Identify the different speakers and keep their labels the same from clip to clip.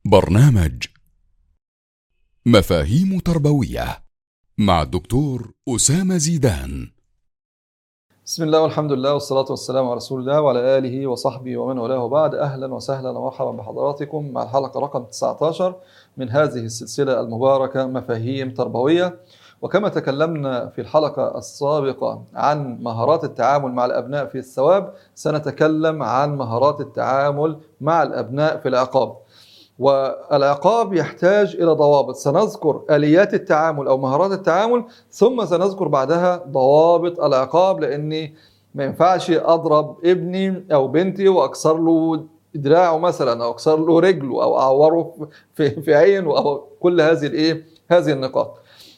Speaker 1: برنامج مفاهيم تربوية مع الدكتور أسامة زيدان
Speaker 2: بسم الله والحمد لله والصلاة والسلام على رسول الله وعلى آله وصحبه ومن والاه بعد أهلا وسهلا ومرحبا بحضراتكم مع الحلقة رقم 19 من هذه السلسلة المباركة مفاهيم تربوية وكما تكلمنا في الحلقة السابقة عن مهارات التعامل مع الأبناء في الثواب سنتكلم عن مهارات التعامل مع الأبناء في العقاب والعقاب يحتاج إلى ضوابط سنذكر آليات التعامل أو مهارات التعامل ثم سنذكر بعدها ضوابط العقاب لأني ما ينفعش أضرب ابني أو بنتي وأكسر له دراعه مثلا أو أكسر له رجله أو أعوره في, في عينه أو كل هذه الإيه هذه النقاط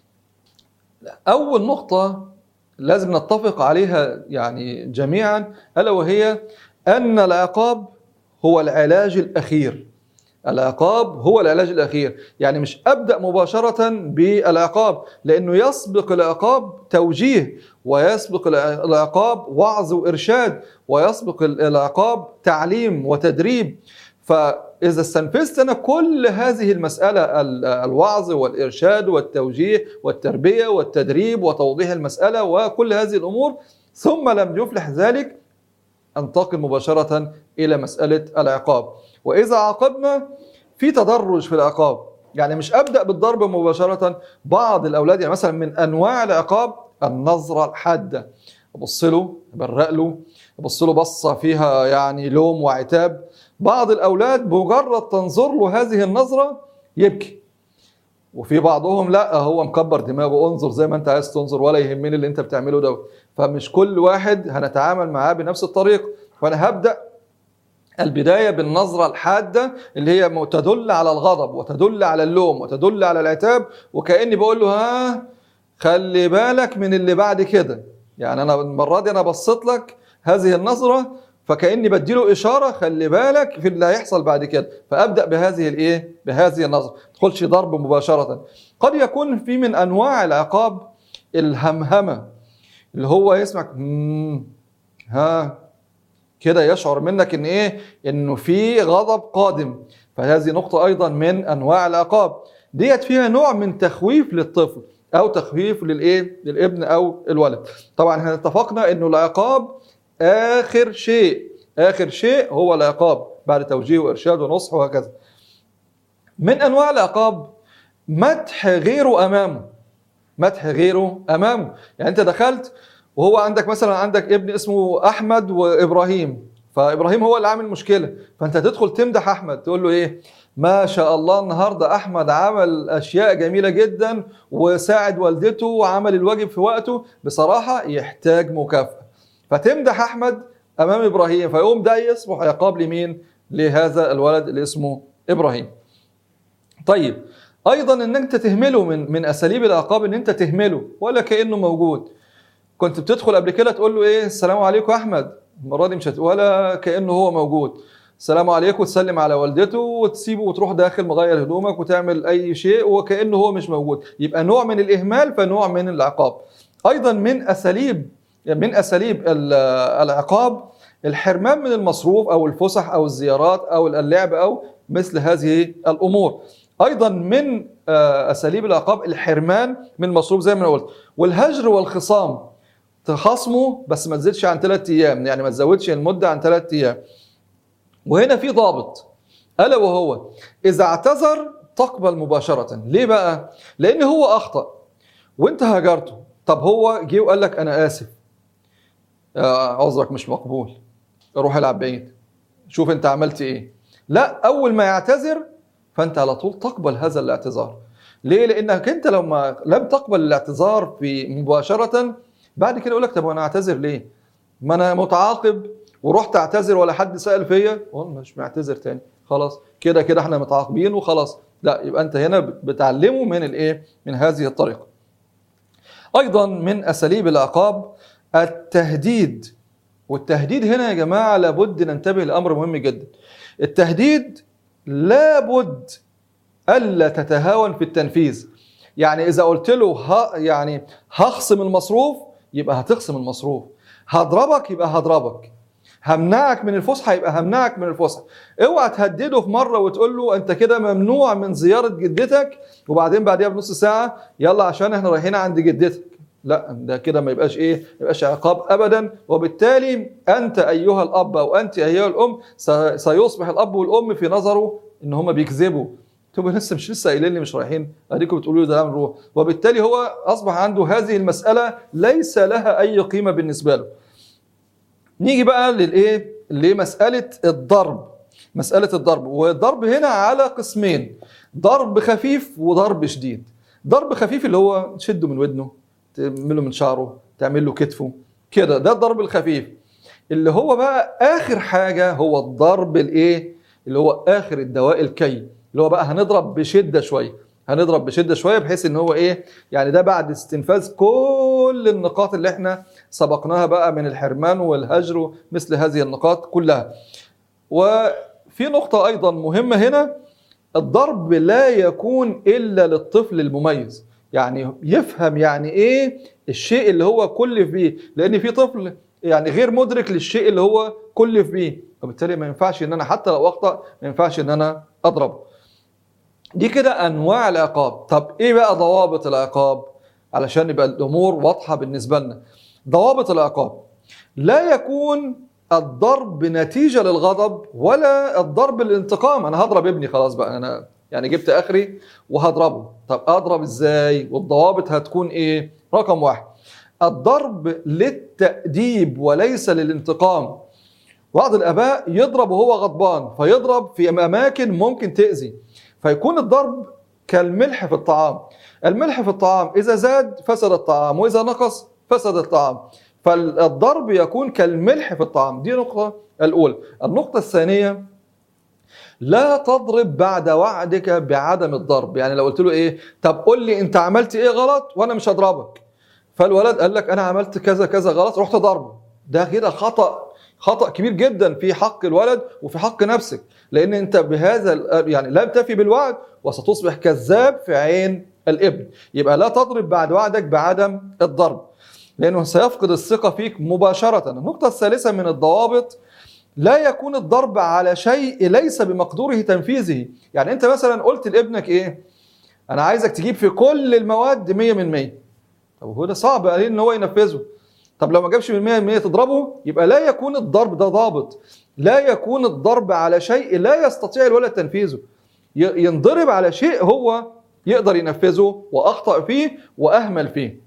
Speaker 2: أول نقطة لازم نتفق عليها يعني جميعا ألا وهي أن العقاب هو العلاج الأخير العقاب هو العلاج الأخير يعني مش أبدأ مباشرة بالعقاب لأنه يسبق العقاب توجيه ويسبق العقاب وعظ وإرشاد ويسبق العقاب تعليم وتدريب فإذا استنفذت أنا كل هذه المسألة الوعظ والإرشاد والتوجيه والتربية والتدريب وتوضيح المسألة وكل هذه الأمور ثم لم يفلح ذلك انتقل مباشرة إلى مسألة العقاب وإذا عاقبنا في تدرج في العقاب يعني مش أبدأ بالضرب مباشرة بعض الأولاد يعني مثلا من أنواع العقاب النظرة الحادة أبص له أبرق له أبص له بصة فيها يعني لوم وعتاب بعض الأولاد بمجرد تنظر له هذه النظرة يبكي وفي بعضهم لا هو مكبر دماغه انظر زي ما انت عايز تنظر ولا يهمني اللي انت بتعمله ده فمش كل واحد هنتعامل معاه بنفس الطريقه فانا هبدا البداية بالنظرة الحادة اللي هي تدل على الغضب وتدل على اللوم وتدل على العتاب وكأني بقول له ها خلي بالك من اللي بعد كده يعني أنا المرة دي أنا بصيت لك هذه النظرة فكأني بديله إشارة خلي بالك في اللي هيحصل بعد كده فأبدأ بهذه الإيه؟ بهذه النظرة ما تدخلش ضرب مباشرة قد يكون في من أنواع العقاب الهمهمة اللي هو يسمعك ها كده يشعر منك ان ايه انه في غضب قادم فهذه نقطة ايضا من انواع العقاب ديت فيها نوع من تخويف للطفل او تخويف للايه للابن او الولد طبعا احنا اتفقنا انه العقاب اخر شيء اخر شيء هو العقاب بعد توجيه وارشاد ونصح وهكذا من انواع العقاب مدح غيره امامه مدح غيره امامه يعني انت دخلت وهو عندك مثلا عندك ابن اسمه احمد وابراهيم فابراهيم هو اللي عامل مشكله فانت تدخل تمدح احمد تقول له ايه ما شاء الله النهارده احمد عمل اشياء جميله جدا وساعد والدته وعمل الواجب في وقته بصراحه يحتاج مكافاه فتمدح احمد امام ابراهيم فيقوم ده يصبح عقاب لمين لهذا الولد اللي اسمه ابراهيم طيب ايضا ان انت تهمله من من اساليب العقاب ان انت تهمله ولا كانه موجود كنت بتدخل قبل كده تقول له ايه السلام عليكم احمد المره دي مش هت... ولا كانه هو موجود السلام عليكم وتسلم على والدته وتسيبه وتروح داخل مغير هدومك وتعمل اي شيء وكانه هو مش موجود يبقى نوع من الاهمال فنوع من العقاب ايضا من اساليب من اساليب العقاب الحرمان من المصروف او الفسح او الزيارات او اللعب او مثل هذه الامور ايضا من اساليب العقاب الحرمان من المصروف زي ما انا قلت والهجر والخصام تخاصمه بس ما تزيدش عن ثلاث ايام يعني ما تزودش المده عن ثلاث ايام وهنا في ضابط الا وهو اذا اعتذر تقبل مباشره ليه بقى لان هو اخطا وانت هاجرته طب هو جه وقال لك انا اسف عذرك مش مقبول روح العب بعيد شوف انت عملت ايه لا اول ما يعتذر فانت على طول تقبل هذا الاعتذار ليه لانك انت لما لم تقبل الاعتذار في مباشره بعد كده يقول لك طب وانا اعتذر ليه؟ ما انا متعاقب ورحت اعتذر ولا حد سال فيا مش معتذر تاني خلاص كده كده احنا متعاقبين وخلاص لا يبقى انت هنا بتعلمه من الايه؟ من هذه الطريقه. ايضا من اساليب العقاب التهديد والتهديد هنا يا جماعه لابد ننتبه لامر مهم جدا. التهديد لابد الا تتهاون في التنفيذ. يعني اذا قلت له ها يعني هخصم المصروف يبقى هتخصم المصروف هضربك يبقى هضربك همنعك من الفسحه يبقى همنعك من الفسحه اوعى تهدده في مره وتقول له انت كده ممنوع من زياره جدتك وبعدين بعديها بنص ساعه يلا عشان احنا رايحين عند جدتك لا ده كده ما يبقاش ايه ما يبقاش عقاب ابدا وبالتالي انت ايها الاب او انت ايها الام س- سيصبح الاب والام في نظره ان هم بيكذبوا تبقى لسه مش لسه قايلين لي مش رايحين اديكم بتقولوا لي ده نروح وبالتالي هو اصبح عنده هذه المساله ليس لها اي قيمه بالنسبه له نيجي بقى للايه لمساله الضرب مساله الضرب والضرب هنا على قسمين ضرب خفيف وضرب شديد ضرب خفيف اللي هو تشده من ودنه تعمله من شعره تعمل له كتفه كده ده الضرب الخفيف اللي هو بقى اخر حاجه هو الضرب الايه اللي هو اخر الدواء الكي اللي هو بقى هنضرب بشده شويه هنضرب بشده شويه بحيث ان هو ايه يعني ده بعد استنفاذ كل النقاط اللي احنا سبقناها بقى من الحرمان والهجر مثل هذه النقاط كلها وفي نقطه ايضا مهمه هنا الضرب لا يكون الا للطفل المميز يعني يفهم يعني ايه الشيء اللي هو كلف بيه لان في طفل يعني غير مدرك للشيء اللي هو كلف بيه وبالتالي ما ينفعش ان انا حتى لو اخطا ما ينفعش ان انا اضربه دي كده انواع العقاب طب ايه بقى ضوابط العقاب علشان يبقى الامور واضحه بالنسبه لنا ضوابط العقاب لا يكون الضرب نتيجه للغضب ولا الضرب للانتقام انا هضرب ابني خلاص بقى انا يعني جبت اخري وهضربه طب اضرب ازاي والضوابط هتكون ايه رقم واحد الضرب للتأديب وليس للانتقام بعض الآباء يضرب وهو غضبان فيضرب في أماكن ممكن تأذي فيكون الضرب كالملح في الطعام الملح في الطعام إذا زاد فسد الطعام وإذا نقص فسد الطعام فالضرب يكون كالملح في الطعام دي نقطة الأولى النقطة الثانية لا تضرب بعد وعدك بعدم الضرب يعني لو قلت له ايه طب قول لي انت عملت ايه غلط وانا مش هضربك فالولد قال لك انا عملت كذا كذا غلط رحت ضربه ده كده خطأ خطأ كبير جدا في حق الولد وفي حق نفسك لان انت بهذا ال- يعني لا تفي بالوعد وستصبح كذاب في عين الابن يبقى لا تضرب بعد وعدك بعدم الضرب لانه سيفقد الثقة فيك مباشرة النقطة الثالثة من الضوابط لا يكون الضرب على شيء ليس بمقدوره تنفيذه يعني انت مثلا قلت لابنك ايه انا عايزك تجيب في كل المواد 100 من 100 طب هو ده صعب عليه ان هو ينفذه طب لو ما جابش من 100 من 100 تضربه يبقى لا يكون الضرب ده ضابط لا يكون الضرب على شيء لا يستطيع الولد تنفيذه ي- ينضرب على شيء هو يقدر ينفذه واخطا فيه واهمل فيه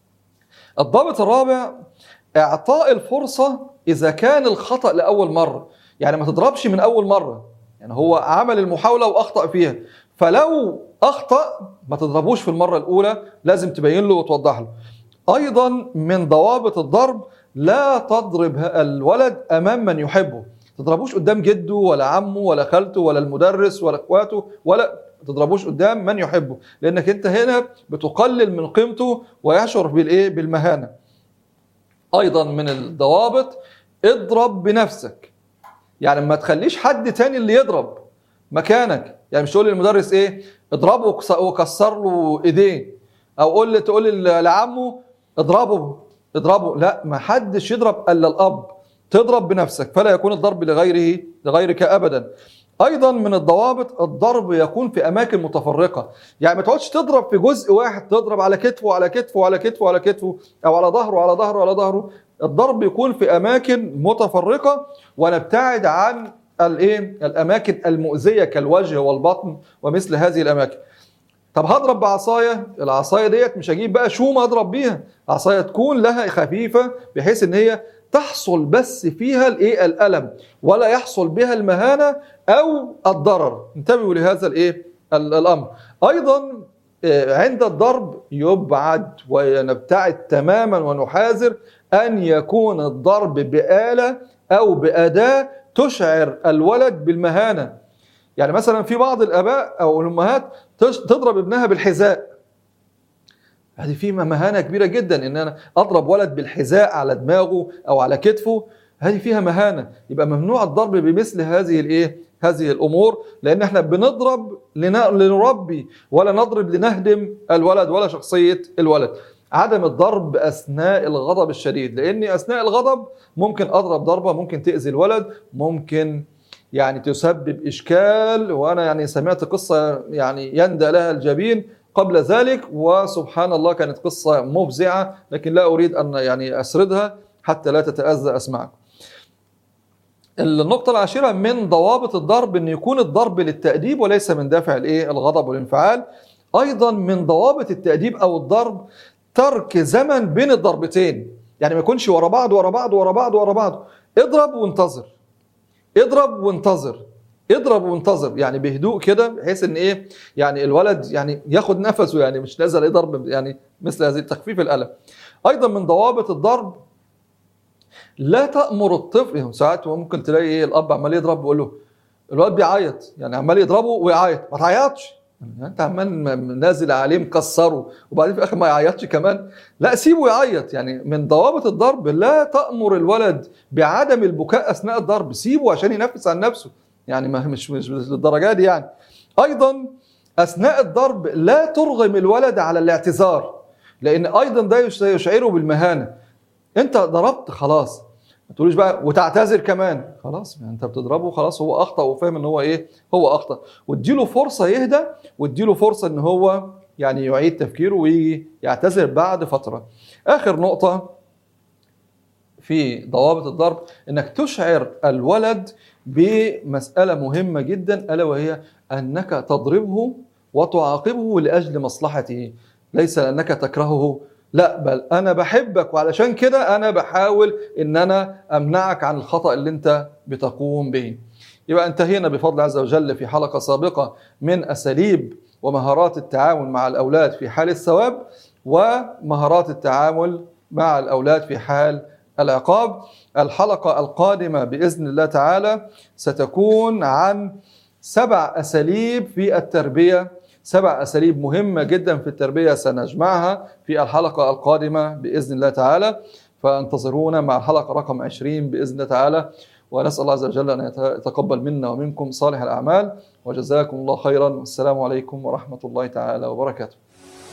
Speaker 2: الضابط الرابع اعطاء الفرصه اذا كان الخطا لاول مره يعني ما تضربش من اول مره يعني هو عمل المحاوله واخطا فيها فلو اخطا ما تضربوش في المره الاولى لازم تبين له وتوضح له ايضا من ضوابط الضرب لا تضرب الولد امام من يحبه تضربوش قدام جده ولا عمه ولا خالته ولا المدرس ولا اخواته ولا تضربوش قدام من يحبه لانك انت هنا بتقلل من قيمته ويشعر بالايه بالمهانه ايضا من الضوابط اضرب بنفسك يعني ما تخليش حد تاني اللي يضرب مكانك يعني مش تقول للمدرس ايه اضربه وكس- وكسر له ايديه او قول لي تقول لي لعمه اضربه اضربه لا ما حدش يضرب الا الاب تضرب بنفسك فلا يكون الضرب لغيره لغيرك ابدا ايضا من الضوابط الضرب يكون في اماكن متفرقه يعني ما تقعدش تضرب في جزء واحد تضرب على كتفه وعلى كتفه وعلى كتفه وعلى كتفه او على ظهره وعلى ظهره وعلى ظهره الضرب يكون في اماكن متفرقه ونبتعد عن الايه الاماكن المؤذيه كالوجه والبطن ومثل هذه الاماكن طب هضرب بعصايه العصايه ديت مش هجيب بقى شومه اضرب بيها عصايه تكون لها خفيفه بحيث ان هي تحصل بس فيها الايه الالم ولا يحصل بها المهانه او الضرر انتبهوا لهذا الايه ال- الامر ايضا آه، عند الضرب يبعد ونبتعد تماما ونحاذر ان يكون الضرب بآلة او بأداة تشعر الولد بالمهانة يعني مثلا في بعض الاباء او الامهات تش- تضرب ابنها بالحذاء هذه في مهانه كبيره جدا ان انا اضرب ولد بالحذاء على دماغه او على كتفه هذه فيها مهانه يبقى ممنوع الضرب بمثل هذه الايه هذه الامور لان احنا بنضرب لن- لنربي ولا نضرب لنهدم الولد ولا شخصيه الولد عدم الضرب اثناء الغضب الشديد لان اثناء الغضب ممكن اضرب ضربه ممكن تاذي الولد ممكن يعني تسبب اشكال وانا يعني سمعت قصه يعني يندى لها الجبين قبل ذلك وسبحان الله كانت قصه مفزعه لكن لا اريد ان يعني اسردها حتى لا تتاذى اسمعكم. النقطة العاشرة من ضوابط الضرب ان يكون الضرب للتأديب وليس من دافع الايه الغضب والانفعال. ايضا من ضوابط التأديب او الضرب ترك زمن بين الضربتين، يعني ما يكونش ورا بعض ورا بعض ورا بعض ورا بعض، اضرب وانتظر. اضرب وانتظر. اضرب وانتظر يعني بهدوء كده بحيث ان ايه يعني الولد يعني ياخد نفسه يعني مش نازل عليه ضرب يعني مثل هذه تخفيف الالم. ايضا من ضوابط الضرب لا تأمر الطفل ساعات ممكن تلاقي ايه الاب عمال يضرب ويقول له الولد بيعيط يعني عمال يضربه ويعيط ما تعيطش يعني انت عمال م- نازل عليه مكسره وبعدين في الاخر ما يعيطش كمان لا سيبه يعيط يعني من ضوابط الضرب لا تأمر الولد بعدم البكاء اثناء الضرب سيبه عشان ينفس عن نفسه يعني ما مش مش للدرجه دي يعني ايضا اثناء الضرب لا ترغم الولد على الاعتذار لان ايضا ده يش- يشعره بالمهانه انت ضربت خلاص ما تقولوش بقى وتعتذر كمان خلاص يعني انت بتضربه خلاص هو اخطا وفاهم ان هو ايه هو اخطا واديله فرصه يهدى واديله فرصه ان هو يعني يعيد تفكيره ويجي يعتذر بعد فتره اخر نقطه في ضوابط الضرب انك تشعر الولد بمساله مهمه جدا الا وهي انك تضربه وتعاقبه لاجل مصلحته ليس لانك تكرهه لا بل انا بحبك وعلشان كده انا بحاول ان انا امنعك عن الخطا اللي انت بتقوم به يبقى انتهينا بفضل الله عز وجل في حلقه سابقه من اساليب ومهارات التعامل مع الاولاد في حال الثواب ومهارات التعامل مع الاولاد في حال العقاب الحلقه القادمه باذن الله تعالى ستكون عن سبع اساليب في التربيه سبع اساليب مهمه جدا في التربيه سنجمعها في الحلقه القادمه باذن الله تعالى فانتظرونا مع الحلقه رقم 20 باذن الله تعالى ونسال الله عز وجل ان يتقبل منا ومنكم صالح الاعمال وجزاكم الله خيرا والسلام عليكم ورحمه الله تعالى وبركاته